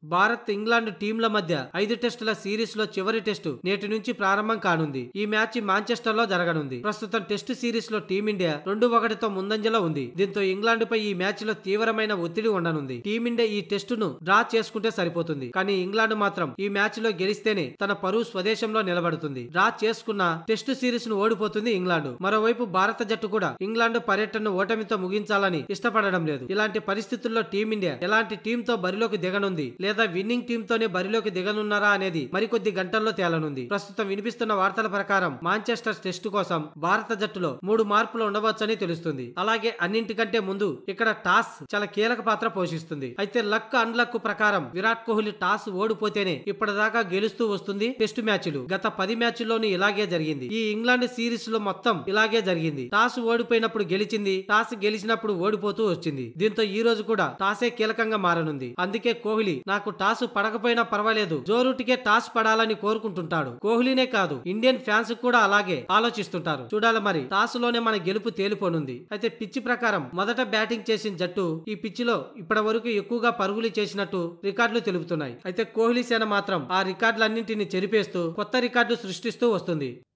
Bharat England టీంల మధ్య ఐదు టెస్టుల సిరీస్ లో చివరి టెస్టు నేటి నుంచి ప్రారంభం కానుంది ఈ మ్యాచ్ మాంచెస్టర్ లో జరగనుంది ప్రస్తుతం టెస్టు సిరీస్ లో టీమిండియా రెండు ఒకటితో ముందంజలో ఉంది దీంతో ఇంగ్లాండ్ పై ఈ మ్యాచ్ లో తీవ్రమైన ఒత్తిడి ఉండనుంది టీమిండియా ఈ టెస్టును డ్రా చేసుకుంటే సరిపోతుంది కానీ ఇంగ్లాండ్ మాత్రం ఈ మ్యాచ్ లో గెలిస్తేనే తన పరువు స్వదేశంలో నిలబడుతుంది డ్రా చేసుకున్న టెస్టు సిరీస్ ను ఓడిపోతుంది ఇంగ్లాండ్ మరోవైపు భారత జట్టు కూడా ఇంగ్లాండ్ పర్యటనను ఓటమితో ముగించాలని ఇష్టపడడం లేదు ఇలాంటి పరిస్థితుల్లో టీమిండియా ఎలాంటి టీమ్ తో బరిలోకి దిగనుంది లేదా విన్నింగ్ టీమ్ తోనే బరిలోకి దిగనున్నారా అనేది మరికొద్ది గంటల్లో తేలనుంది ప్రస్తుతం వినిపిస్తున్న వార్తల ప్రకారం మాంచెస్టర్ టెస్టు కోసం భారత జట్టులో మూడు మార్పులు ఉండవచ్చని తెలుస్తుంది అలాగే అన్నింటికంటే ముందు ఇక్కడ టాస్ చాలా కీలక పాత్ర పోషిస్తుంది అయితే లక్ అన్లక్ ప్రకారం విరాట్ కోహ్లీ టాస్ ఓడిపోతేనే ఇప్పటిదాకా గెలుస్తూ వస్తుంది టెస్టు మ్యాచ్లు గత పది మ్యాచ్ల్లోనూ ఇలాగే జరిగింది ఈ ఇంగ్లాండ్ సిరీస్ లో మొత్తం ఇలాగే జరిగింది టాస్ ఓడిపోయినప్పుడు గెలిచింది టాస్ గెలిచినప్పుడు ఓడిపోతూ వచ్చింది దీంతో ఈ రోజు కూడా టాసే కీలకంగా మారనుంది అందుకే కోహ్లీ నాకు టాస్ పడకపోయినా పర్వాలేదు జోరూటికే టాస్ పడాలని కోరుకుంటుంటాడు కోహ్లీనే కాదు ఇండియన్ ఫ్యాన్స్ కూడా అలాగే ఆలోచిస్తుంటారు చూడాలి మరి టాస్ లోనే మన గెలుపు తేలిపోనుంది అయితే పిచ్చి ప్రకారం మొదట బ్యాటింగ్ చేసిన జట్టు ఈ పిచ్చిలో ఇప్పటి వరకు ఎక్కువగా పరుగులు చేసినట్టు రికార్డులు తెలుపుతున్నాయి అయితే కోహ్లీ సేన మాత్రం ఆ రికార్డులన్నింటినీ చెరిపేస్తూ కొత్త రికార్డు సృష్టిస్తూ వస్తుంది